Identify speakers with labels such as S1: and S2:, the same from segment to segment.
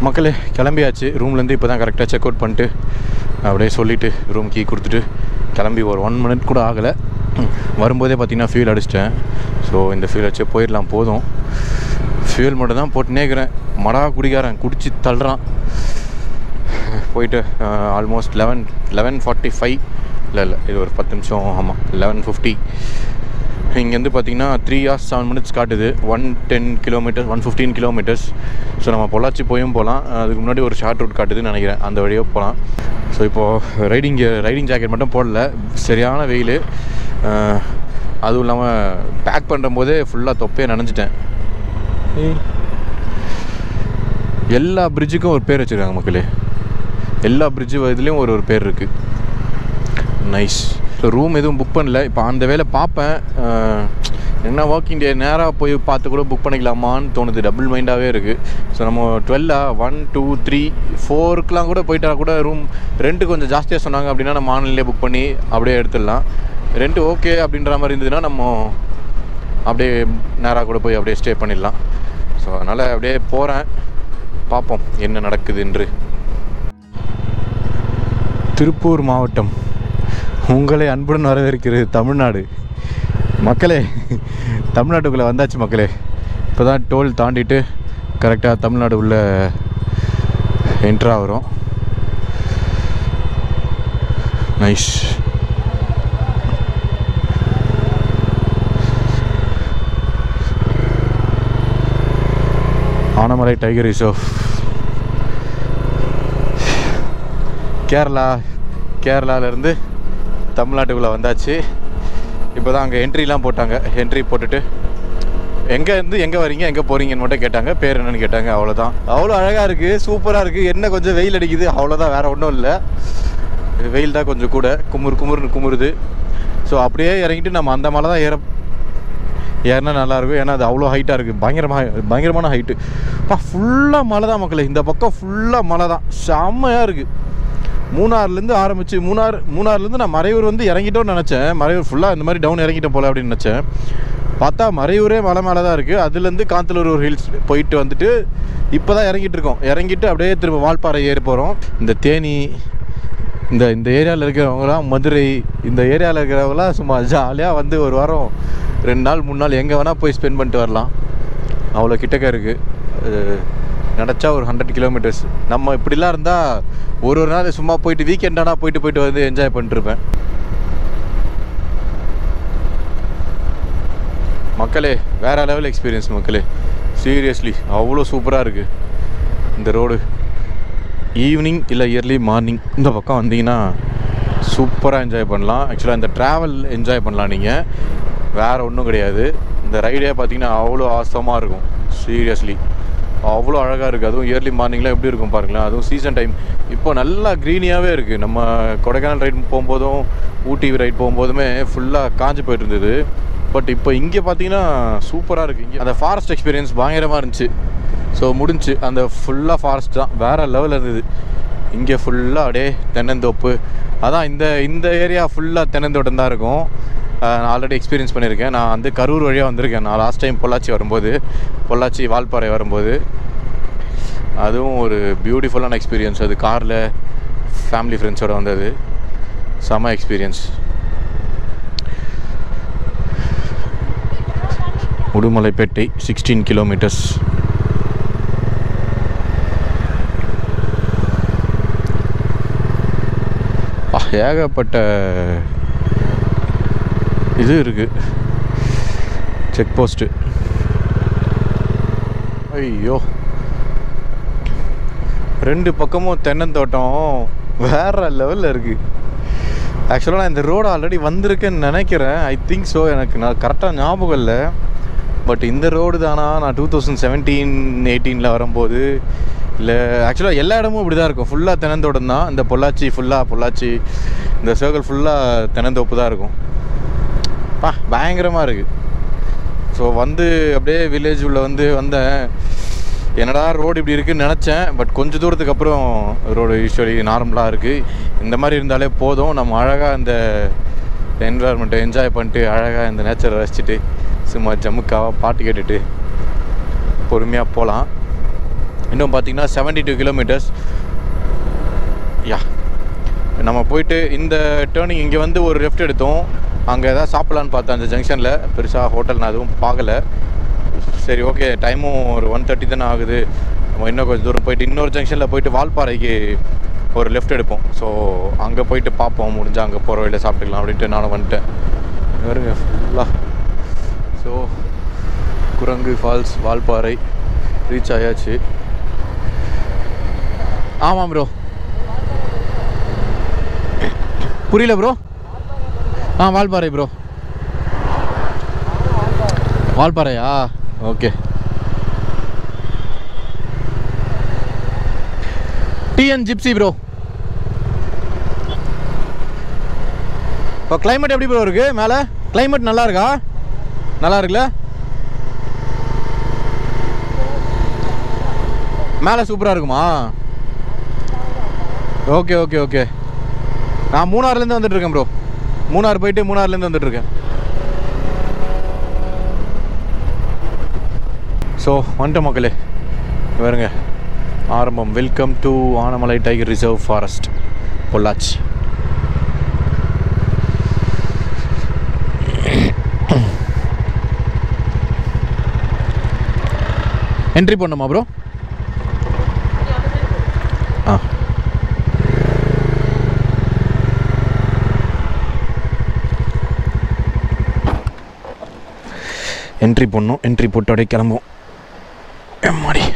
S1: மக்களே கிளம்பியாச்சு ரூம்லேருந்து இப்போ தான் கரெக்டாக செக் அவுட் பண்ணிட்டு அப்படியே சொல்லிவிட்டு ரூம் கீ கொடுத்துட்டு கிளம்பி ஒரு ஒன் மினிட் கூட ஆகலை வரும்போதே பார்த்தீங்கன்னா ஃபியூல் அடிச்சிட்டேன் ஸோ இந்த ஃபியூல் வச்சு போயிடலாம் போதும் ஃபியூல் மட்டும் தான் போட்டுனே இருக்கிறேன் மடா குடிக்காரன் குடிச்சு தள்ளுறான் போயிட்டு almost eleven eleven forty five இல்லை இல்லை இது ஒரு பத்து நிமிஷம் ஆமாம் லெவன் ஃபிஃப்டி இங்கேருந்து பார்த்தீங்கன்னா த்ரீ ஹார்ஸ் செவன் மினிட்ஸ் காட்டுது one ten kilometres one fifteen kilometres so நம்ம பொள்ளாச்சி போயும் போகலாம் அதுக்கு முன்னாடி ஒரு ஷார்ட் ரூட் காட்டுதுன்னு நினைக்கிறேன் அந்த வழியாக போகலாம் ஸோ இப்போது ரைடிங் ரைடிங் ஜாக்கெட் மட்டும் போடல சரியான வெயில் அதுவும் இல்லாமல் பேக் பண்ணுற போதே ஃபுல்லாக தொப்பையை நனைஞ்சிட்டேன் எல்லா பிரிட்ஜுக்கும் ஒரு பேர் வச்சுருக்காங்க மக்களே எல்லா பிரிட்ஜு இதுலேயும் ஒரு ஒரு பேர் இருக்குது நைஸ் ரூம் எதுவும் புக் பண்ணல இப்போ அந்த வேலை பார்ப்பேன் அஹ், என்ன ஒர்க்கிங் டே நேராக போய் பார்த்து கூட புக் பண்ணிக்கலாமான்னு தோணுது டபுள் மைண்டாகவே இருக்குது ஸோ நம்ம டுவெல்லா ஒன் டூ த்ரீ ஃபோருக்குலாம் கூட போயிட்டா கூட ரூம் ரெண்ட்டு கொஞ்சம் ஜாஸ்தியாக சொன்னாங்க அப்படின்னா நம்ம ஆன்லைன்லேயே புக் பண்ணி அப்படியே எடுத்துடலாம் ரெண்ட் ஓகே அப்படின்ற மாதிரி இருந்ததுன்னா நம்ம அப்படியே நேராக கூட போய் அப்படியே ஸ்டே பண்ணிடலாம் ஸோ அதனால் அப்படியே போகிறேன் பார்ப்போம் என்ன நடக்குது என்று திருப்பூர் மாவட்டம் உங்களை அன்புடன் வரவேற்கிறது தமிழ்நாடு மக்களே தமிழ்நாட்டுக்குள்ளே வந்தாச்சு மக்களே இப்போ தான் டோல் தாண்டிட்டு கரெக்டாக தமிழ்நாடு உள்ள என்ட்ரா வரும் nice Anamalai tiger reserve Kerala கேரளாவிலேருந்து தமிழ்நாட்டுக்குள்ளே வந்தாச்சு இப்போ தான் அங்கே என்ட்ரிலாம் போட்டாங்க என்ட்ரி போட்டுட்டு எங்கே இருந்து எங்கே வரீங்க எங்கே போகிறீங்கன்னு மட்டும் கேட்டாங்க பேர் என்னன்னு கேட்டாங்க அவ்வளோதான் அவ்வளோ அழகாக இருக்குது சூப்பராக இருக்குது என்ன கொஞ்சம் வெயில் அடிக்குது அவ்வளோதான் வேறு ஒன்றும் இல்லை வெயில் தான் கொஞ்சம் கூட குமுறு குமுறுன்னு குமுறுது ஸோ அப்படியே இறங்கிட்டு நம்ம அந்த மலை தான் ஏற ஏறினா நல்லாயிருக்கும் ஏன்னா அது அவ்வளோ ஹைட்டாக இருக்குது பயங்கரமாக பயங்கரமான ஹைட்டு பா ஃபுல்லாக மலை தான் மக்களே இந்த பக்கம் ஃபுல்லாக மலை தான் செம்மையாக இருக்குது மூணாறுலேருந்து ஆரம்பித்து மூணார் மூணாறுலேருந்து நான் மறையூர் வந்து இறங்கிட்டோன்னு நினச்சேன் மறையூர் ஃபுல்லாக இந்த மாதிரி டவுன் இறங்கிட்டோம் போல அப்படின்னு நினச்சேன் பார்த்தா மறையூரே மலை மேலே தான் இருக்குது அதுலேருந்து காந்தலூர் ஒரு ஹில்ஸ் போயிட்டு வந்துட்டு இப்போ தான் இறங்கிட்டு இருக்கோம் இறங்கிட்டு அப்படியே திரும்ப வால்பாறை ஏறி போகிறோம் இந்த தேனி இந்த இந்த ஏரியாவில் இருக்கிறவங்களாம் மதுரை இந்த ஏரியாவில் இருக்கிறவங்களாம் சும்மா ஜாலியாக வந்து ஒரு வாரம் ரெண்டு நாள் மூணு நாள் எங்கே வேணால் போய் ஸ்பெண்ட் பண்ணிட்டு வரலாம் அவ்வளோ கிட்டக்க இருக்குது நினச்சா ஒரு ஹண்ட்ரட் கிலோமீட்டர்ஸ் நம்ம இப்படிலாம் இருந்தால் ஒரு ஒரு நாள் சும்மா போயிட்டு வீக்கெண்டானா போயிட்டு போயிட்டு வந்து என்ஜாய் பண்ணிட்டுருப்பேன் மக்களே வேற லெவல் எக்ஸ்பீரியன்ஸ் மக்களே சீரியஸ்லி அவ்வளோ சூப்பராக இருக்குது இந்த ரோடு ஈவினிங் இல்லை இயர்லி மார்னிங் இந்த பக்கம் வந்தீங்கன்னா சூப்பராக என்ஜாய் பண்ணலாம் ஆக்சுவலாக இந்த ட்ராவல் என்ஜாய் பண்ணலாம் நீங்கள் வேறு ஒன்றும் கிடையாது இந்த ரைடே பார்த்தீங்கன்னா அவ்வளோ ஆசமாக இருக்கும் சீரியஸ்லி அவ்வளோ அழகாக இருக்குது அதுவும் இயர்லி மார்னிங்லாம் எப்படி இருக்கும் பாருங்களேன் அதுவும் சீசன் டைம் இப்போ நல்லா க்ரீனியாகவே இருக்குது நம்ம கொடைக்கானல் ரைட் போகும்போதும் ஊட்டி ரைட் போகும்போதுமே ஃபுல்லாக காஞ்சு போயிட்டு இருந்தது பட் இப்போ இங்கே பார்த்தீங்கன்னா சூப்பராக இருக்குது இங்கே அந்த ஃபாரஸ்ட் எக்ஸ்பீரியன்ஸ் பயங்கரமாக இருந்துச்சு ஸோ முடிஞ்சு அந்த ஃபுல்லாக ஃபாரஸ்ட் தான் வேறு லெவலில் இருந்தது இங்கே ஃபுல்லாக அப்படியே தென்னந்தோப்பு அதான் இந்த இந்த ஏரியா ஃபுல்லாக தென்னந்தோட்டம் தான் இருக்கும் அஹ் நான் ஆல்ரெடி எக்ஸ்பீரியன்ஸ் பண்ணியிருக்கேன் நான் வந்து கரூர் வழியாக வந்திருக்கேன் நான் லாஸ்ட் டைம் பொள்ளாச்சி வரும்போது பொள்ளாச்சி வால்பாறை வரும்போது அதுவும் ஒரு பியூட்டிஃபுல்லான எக்ஸ்பீரியன்ஸ் அது காரில் ஃபேமிலி ஃப்ரெண்ட்ஸோட வந்தது செம எக்ஸ்பீரியன்ஸ் உடுமலைப்பேட்டை சிக்ஸ்டீன் கிலோமீட்டர்ஸ் ஏகப்பட்ட இது இருக்குது செக் போஸ்ட்டு ஐயோ ரெண்டு பக்கமும் தென்னந்தோட்டம் வேற லெவலில் இருக்குது ஆக்சுவலாக நான் இந்த ரோடு ஆல்ரெடி வந்திருக்கேன்னு நினைக்கிறேன் ஐ திங்க் ஸோ எனக்கு நான் கரெக்டாக ஞாபகம் இல்லை பட் இந்த ரோடு தானா நான் டூ தௌசண்ட் செவன்டீன் எயிட்டீனில் வரும்போது இல்லை ஆக்சுவலாக எல்லா இடமும் இப்படி தான் இருக்கும் ஃபுல்லாக தென்னந்தோட்டம் தான் இந்த பொள்ளாச்சி ஃபுல்லாக பொள்ளாச்சி இந்த சர்க்கிள் ஃபுல்லாக தென்னந்தோப்பு தான் இருக்கும் பா பயங்கரமாக இருக்குது ஸோ வந்து அப்படியே வில்லேஜ் உள்ள வந்து வந்தேன் என்னடா ரோடு இப்படி இருக்குன்னு நினச்சேன் பட் கொஞ்சம் தூரத்துக்கு அப்புறம் ரோடு யூஸ்வலி நார்மலாக இருக்குது இந்த மாதிரி இருந்தாலே போதும் நம்ம அழகாக இந்த என்விரான்மெண்ட்டை என்ஜாய் பண்ணிட்டு அழகாக இந்த நேச்சரை ரசிச்சுட்டு சும்மா ஜம்முக்காவாக பாட்டு கேட்டுட்டு பொறுமையாக போகலாம் இன்னும் பார்த்தீங்கன்னா செவன்ட்டி டூ கிலோமீட்டர்ஸ் யா நம்ம போயிட்டு இந்த டேர்னிங் இங்கே வந்து ஒரு லெஃப்ட் எடுத்தோம் அங்கே எதாவது சாப்பிட்லான்னு பார்த்தேன் அந்த ஜங்ஷனில் பெருசாக ஹோட்டல் நான் எதுவும் பார்க்கல சரி ஓகே டைமும் ஒரு ஒன் தேர்ட்டி தானே ஆகுது நம்ம இன்னும் கொஞ்சம் தூரம் போயிட்டு இன்னொரு ஜங்ஷனில் போயிட்டு வால்பாறைக்கு ஒரு லெஃப்ட் எடுப்போம் ஸோ அங்கே போயிட்டு பார்ப்போம் முடிஞ்சால் அங்கே போகிற வழியில் சாப்பிட்டுக்கலாம் அப்படின்ட்டு நானும் வந்துட்டேன் வருங்க ஃபுல்லாக ஸோ குரங்கு ஃபால்ஸ் வால்பாறை ரீச் ஆயாச்சு ஆமாம் ப்ரோ புரியல ப்ரோ ஆ வால்பாறை ப்ரோ வால்பாறையா ஓகே டிஎன் ஜிப்சி ப்ரோ இப்போ கிளைமேட் எப்படி ப்ரோ இருக்கு மேலே கிளைமேட் நல்லா இருக்கா நல்லா இருக்குல்ல மேலே சூப்பராக இருக்குமா ஓகே ஓகே ஓகே நான் மூணாறுலேருந்து வந்துட்டு இருக்கேன் ப்ரோ மூணார் போயிட்டு மூணாறுலேருந்து வந்துட்டு இருக்கேன் ஸோ வந்துட்டோம் மக்களே வருங்க ஆரம்பம் welcome to Anamalai tiger reserve forest Pollachi entry பண்ணுமா ப்ரோ ஆ என்ட்ரி பண்ணும் என்ட்ரி போட்டு அப்படியே கிளம்புவோம் எம்மாடி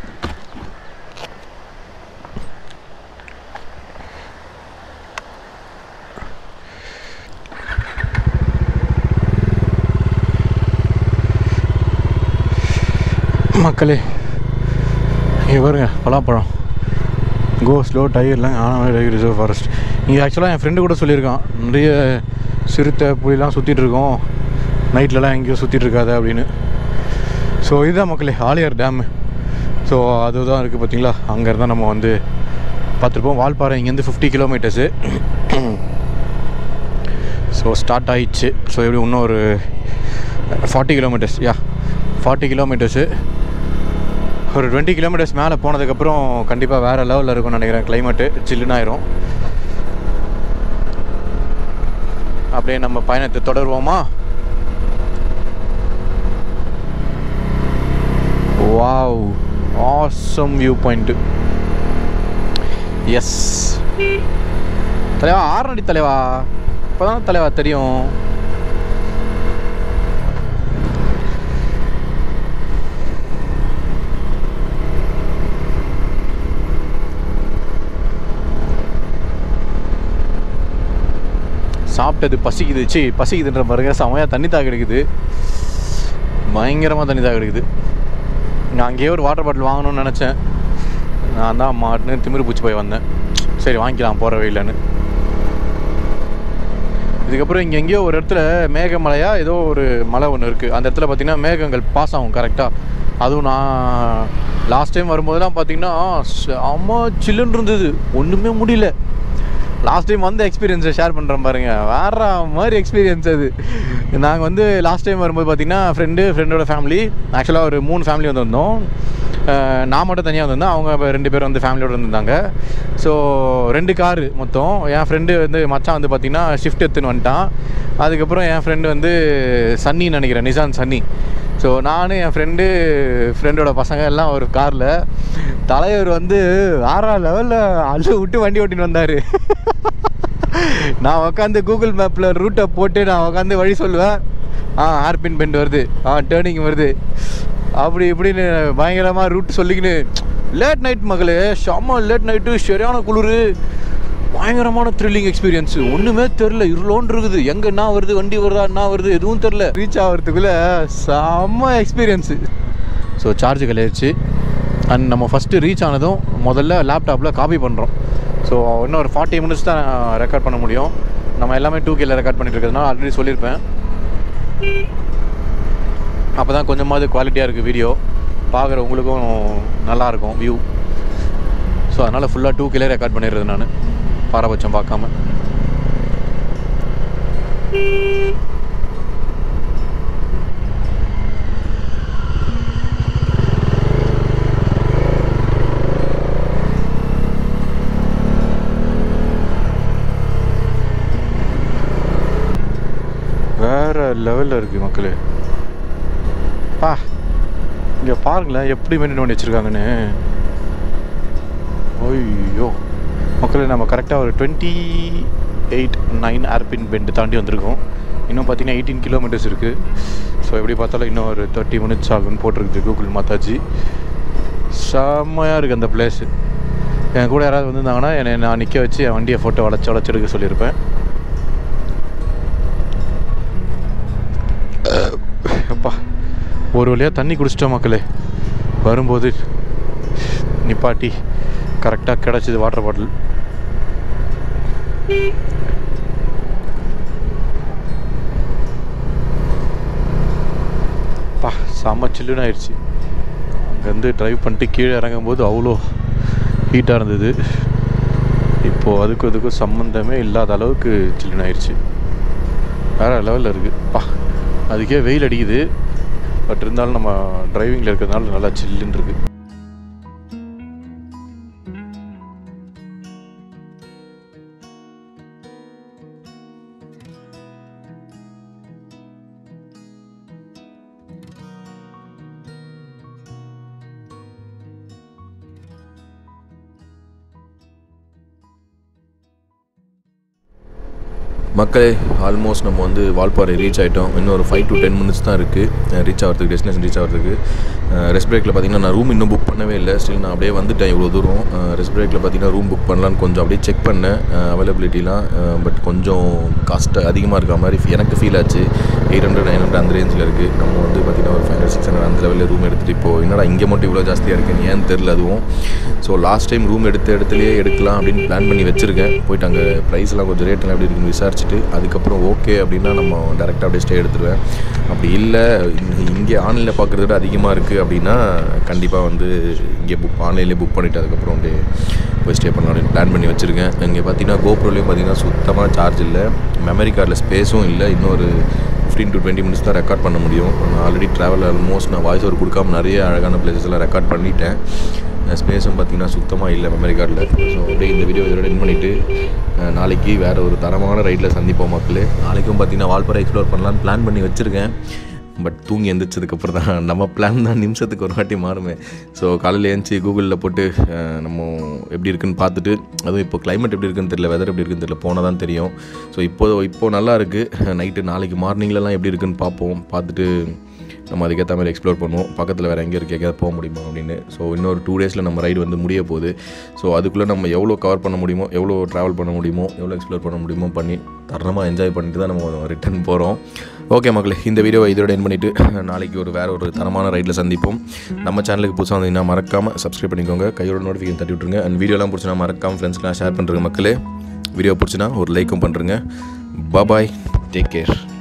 S1: மக்களே இங்கே பாருங்க பலாப்பழம் கோ ஸ்லோ டயர்லாம் ஆனால் டயர் ரிசர்வ் ஃபாரஸ்ட் இங்கே ஆக்சுவலாக என் ஃப்ரெண்டு கூட சொல்லியிருக்கான் நிறைய சிறுத்தை புலிலாம் சுற்றிட்டு இருக்கோம் நைட்லலாம் எங்கேயோ சுற்றிட்டு இருக்காத அப்படின்னு ஸோ இதுதான் மக்களே ஆலியார் டேமு ஸோ அதுதான் இருக்குது பார்த்தீங்களா அங்கே இருந்தால் நம்ம வந்து பார்த்துருப்போம் வால்பாறை இங்கேருந்து ஃபிஃப்டி கிலோமீட்டர்ஸு ஸோ ஸ்டார்ட் ஆயிடுச்சு ஸோ எப்படி இன்னும் ஒரு forty kilometres yeah forty kilometres ஒரு டுவெண்ட்டி கிலோமீட்டர்ஸ் மேலே போனதுக்கப்புறம் கண்டிப்பாக வேறு லெவலில் இருக்கும்னு நினைக்கிறேன் கிளைமேட்டு சில்லுன்னு ஆயிரும் அப்படியே நம்ம பயணத்தை தொடருவோமா wow awesome view point yes தலைவா ஆறடி தலைவா இப்போதான் தலைவா தெரியும் சாப்பிட்டது பசிக்குது சி பசிக்குதுன்ற பாருங்க செமையாக தண்ணி தாக கிடைக்குது பயங்கரமாக தண்ணி தாக கிடைக்குது நான் அங்கேயே ஒரு வாட்டர் பாட்டில் வாங்கணும்னு நினச்சேன் நான் தான் மாட்டுன்னு திமிரு பூச்சி போய் வந்தேன் சரி வாங்கிக்கலாம் போகிற வெயிலன்னு இதுக்கப்புறம் இங்கே எங்கேயோ ஒரு இடத்துல மேகமலையா ஏதோ ஒரு மலை ஒன்று இருக்குது அந்த இடத்துல பார்த்தீங்கன்னா மேகங்கள் பாஸ் ஆகும் கரெக்டாக அதுவும் நான் லாஸ்ட் டைம் வரும்போதெல்லாம் பார்த்தீங்கன்னா செம்ம சில்லுன்னு இருந்தது ஒன்றுமே முடியல லாஸ்ட் டைம் வந்து எக்ஸ்பீரியன்ஸை ஷேர் பண்ணுறேன் பாருங்க வேற மாதிரி எக்ஸ்பீரியன்ஸ் அது நாங்கள் வந்து லாஸ்ட் டைம் வரும்போது பார்த்தீங்கன்னா ஃப்ரெண்டு ஃப்ரெண்டோட ஃபேமிலி ஆக்சுவலாக ஒரு மூணு ஃபேமிலி வந்திருந்தோம் அஹ் நான் மட்டும் தனியாக வந்திருந்தேன் அவங்க ரெண்டு பேரும் வந்து ஃபேமிலியோட வந்திருந்தாங்க ஸோ ரெண்டு காரு மொத்தம் என் ஃப்ரெண்டு வந்து மச்சான் வந்து பார்த்தீங்கன்னா ஷிஃப்ட் எடுத்துன்னு வந்துட்டான் அதுக்கப்புறம் என் ஃப்ரெண்டு வந்து சன்னின்னு நினைக்கிறேன் நிசான் சன்னி ஸோ நான் என் ஃப்ரெண்டு ஃப்ரெண்டோட பசங்க எல்லாம் ஒரு காரில் தலைவர் வந்து ஆறா லெவலில் அள்ளு விட்டு வண்டி ஓட்டின்னு வந்தார் நான் உட்காந்து கூகுள் மேப்பில் ரூட்டை போட்டு நான் உட்காந்து வழி சொல்லுவேன் ஆ ஹேர்பின் பெண்ட் வருது ஆ டேர்னிங் வருது அப்படி இப்படின்னு பயங்கரமாக ரூட் சொல்லிக்கின்னு லேட் நைட் மகளே செம்ம லேட் நைட்டு சரியான குளிர் பயங்கரமான த்ரில்லிங் எக்ஸ்பீரியன்ஸ் ஒன்றுமே தெரில இருளோன்னு இருக்குது எங்கே என்ன வருது வண்டி வருதா என்ன வருது எதுவும் தெரில ரீச் ஆகிறதுக்குள்ளே செம்ம எக்ஸ்பீரியன்ஸு ஸோ சார்ஜ் கலையாச்சு அண்ட் நம்ம ஃபஸ்ட்டு ரீச் ஆனதும் முதல்ல லேப்டாப்பில் காப்பி பண்ணுறோம் ஸோ இன்னும் ஒரு ஃபார்ட்டி மினிட்ஸ் தான் ரெக்கார்ட் பண்ண முடியும் நம்ம எல்லாமே டூ கேல ரெக்கார்ட் பண்ணிட்டு இருக்கிறதுனால ஆல்ரெடி சொல்லியிருப்பேன் அப்போ தான் கொஞ்சமாவது குவாலிட்டியாக இருக்குது வீடியோ பார்க்குற உங்களுக்கும் நல்லாயிருக்கும் வியூ ஸோ அதனால் ஃபுல்லாக டூ கேலே ரெக்கார்ட் பண்ணிடுறது நான் பாரபட்சம் பார்க்காம லெவலில் இருக்குது மக்களே பா இங்கே பாருங்களேன் எப்படி மெயின்டைன் பண்ணி வச்சுருக்காங்கன்னு ஐயோ மக்களே நம்ம கரெக்டாக ஒரு twenty eight nine hairpin bend தாண்டி வந்திருக்கோம் இன்னும் பார்த்தீங்கன்னா எயிட்டீன் கிலோமீட்டர்ஸ் இருக்குது ஸோ எப்படி பார்த்தாலும் இன்னும் ஒரு தேர்ட்டி மினிட்ஸ் ஆகும்னு போட்டிருக்குது கூகுள் மாத்தாச்சு செம்மையாக இருக்குது அந்த பிளேஸு என் கூட யாராவது வந்திருந்தாங்கன்னா என்னை நான் நிற்க வச்சு என் வண்டியை ஃபோட்டோ வளைச்சி வளைச்செடுக்க சொல்லியிருப்பேன் அப்பா ஒரு வழியாக தண்ணி குடிச்சிட்டோம் மக்களே வரும்போது நிப்பாட்டி கரெக்டாக கிடச்சிது வாட்டர் பாட்டில் பா செம்ம சில்லுன்னு ஆயிடுச்சு அங்கேருந்து ட்ரைவ் பண்ணிட்டு கீழே இறங்கும்போது அவ்வளோ ஹீட்டாக இருந்தது இப்போது அதுக்கும் இதுக்கும் சம்மந்தமே இல்லாத அளவுக்கு சில்லுன்னு ஆயிடுச்சு வேறு லெவலில் இருக்குது பா அதுக்கே வெயில் அடிக்குது பட் இருந்தாலும் நம்ம டிரைவிங்கில் இருக்கிறதுனால நல்லா சில்லுன்னு இருக்குது
S2: மக்களே ஆல்மோஸ்ட் நம்ம வந்து வால்பாறை ரீச் ஆகிட்டோம் இன்னும் ஒரு ஃபைவ் டு டென் மினிட்ஸ் தான் இருக்குது ரீச் ஆகிறதுக்கு டெஸ்டினேஷன் ரீச் ஆகிறதுக்கு ரெஸ்ட் பிரேக்கில் பார்த்தீங்கன்னா நான் ரூம் இன்னும் புக் பண்ணவே இல்லை ஸ்டில் நான் அப்படியே வந்துட்டேன் இவ்வளோ தூரம் ரெஸ்ட் பிரேக்கில் பார்த்தீங்கன்னா ரூம் புக் பண்ணலான்னு கொஞ்சம் அப்படியே செக் பண்ணேன் அவைலபிலிட்டிலாம் பட் கொஞ்சம் காஸ்ட் அதிகமாக இருக்க மாதிரி எனக்கு ஃபீல் ஆச்சு எயிட் ஹண்ட்ரட் நைன் ஹண்ட்ரட் அந்த ரேஞ்சில் இருக்குது நம்ம வந்து பார்த்தீங்கன்னா ஒரு ஃபைவ் ஹண்ட்ரட் சிக்ஸ் ஹண்ட்ரட் அந்த லெவலில் ரூம் எடுத்துகிட்டு இப்போ என்னடா இங்கே மட்டும் இவ்வளோ ஜாஸ்தியாக இருக்குன்னு ஏன்னு தெரில அதுவும் ஸோ லாஸ்ட் டைம் ரூம் எடுத்த இடத்துலையே எடுக்கலாம் அப்படின்னு பிளான் பண்ணி வச்சுருக்கேன் போயிட்டு அங்கே ப்ரைஸ்லாம் கொஞ்சம் ரேட்லாம் எப்படி இருக்குன்னு விசாரிச்சுட்டு அதுக்கப்புறம் ஓகே அப்படின்னா நம்ம டேரெக்டாக அப்படியே ஸ்டே எடுத்துருவேன் அப்படி இல்லை இங்கே ஆன்லைனில் பார்க்குறத விட அதிகமாக இருக்குது அப்படின்னா கண்டிப்பாக வந்து இங்கே புக் ஆன்லைன்லேயே புக் பண்ணிவிட்டு அதுக்கப்புறம் அப்படியே போய் ஸ்டே பண்ணலாம் அப்படின்னு பிளான் பண்ணி வச்சுருக்கேன் இங்கே பார்த்தீங்கன்னா கோப்ரோலையும் பார்த்தீங்கன்னா சுத்தமாக சார்ஜ் இல்லை மெமரி கார்டில் ஸ்பேஸும் இல்லை இன்னொரு ஃபிஃப்டீன் டு டுவெண்ட்டி மினிட்ஸ் தான் ரெக்கார்ட் பண்ண முடியும் நான் ஆல்ரெடி ட்ராவல் ஆல்மோஸ்ட் நான் வாய்ஸ் ஓவர் கொடுக்காம நிறைய அழகான பிளேசஸ் எல்லாம் ரெக்கார்ட் பண்ணிட்டேன் ஸ்பேஸும் பார்த்தீங்கன்னா சுத்தமாக இல்லை மெமரி கார்டில் ஸோ அப்படியே இந்த வீடியோ இதோட என் பண்ணிவிட்டு நாளைக்கு வேறு ஒரு தரமான ரைடில் சந்திப்போம் மக்களே நாளைக்கும் பார்த்தீங்கன்னா வால்பாறை எக்ஸ்ப்ளோர் பண்ணலான்னு பிளான் பண்ணி வச்சுருக்கேன் பட் தூங்கி எந்திரிச்சதுக்கப்புறம் தான் நம்ம பிளான் தான் நிமிஷத்துக்கு ஒரு வாட்டி மாறுமே ஸோ காலையில் எழுந்துச்சி கூகுளில் போட்டு அஹ், நம்ம எப்படி இருக்குன்னு பார்த்துட்டு அதுவும் இப்போ climate எப்படி இருக்குன்னு தெரியல வெதர் எப்படி இருக்குன்னு தெரியல போனால் தான் தெரியும் ஸோ இப்போ இப்போ நல்லா இருக்குது நைட்டு நாளைக்கு மார்னிங்லலாம் எப்படி இருக்குன்னு பார்ப்போம் பார்த்துட்டு நம்ம அதுக்கேற்ற மாதிரி எக்ஸ்ப்ளோர் பண்ணுவோம் பக்கத்தில் வேறு எங்கே இருக்கு எங்கேயாவது போக முடியுமா அப்படின்னு ஸோ இன்னொரு டூ டேஸில் நம்ம ரைடு வந்து முடிய போகுது ஸோ அதுக்குள்ளே நம்ம எவ்வளோ கவர் பண்ண முடியுமோ எவ்வளோ ட்ராவல் பண்ண முடியுமோ எவ்வளோ எக்ஸ்ப்ளோர் பண்ண முடியுமோ பண்ணி தரமாக என்ஜாய் பண்ணிட்டு தான் நம்ம ரிட்டர்ன் போகிறோம் ஓகே மக்களே இந்த வீடியோவை இதோட என் பண்ணிவிட்டு நாளைக்கு ஒரு வேறு ஒரு தரமான ரைடில் சந்திப்போம் நம்ம சேனலுக்கு புதுசாக வந்தீங்கன்னா மறக்காமல் சப்ஸ்கிரைப் பண்ணிக்கோங்க கையோட நோட்டிஃபிகேஷன் தட்டி விட்ருங்க அண்ட் வீடியோலாம் பிடிச்சினா மறக்காமல் ஃப்ரெண்ட்ஸ்க்குலாம் ஷேர் பண்ணுறேங்க மக்களே வீடியோ பிடிச்சினா ஒரு லைக்கும் பண்ணுறேங்க பாய் டேக் கேர்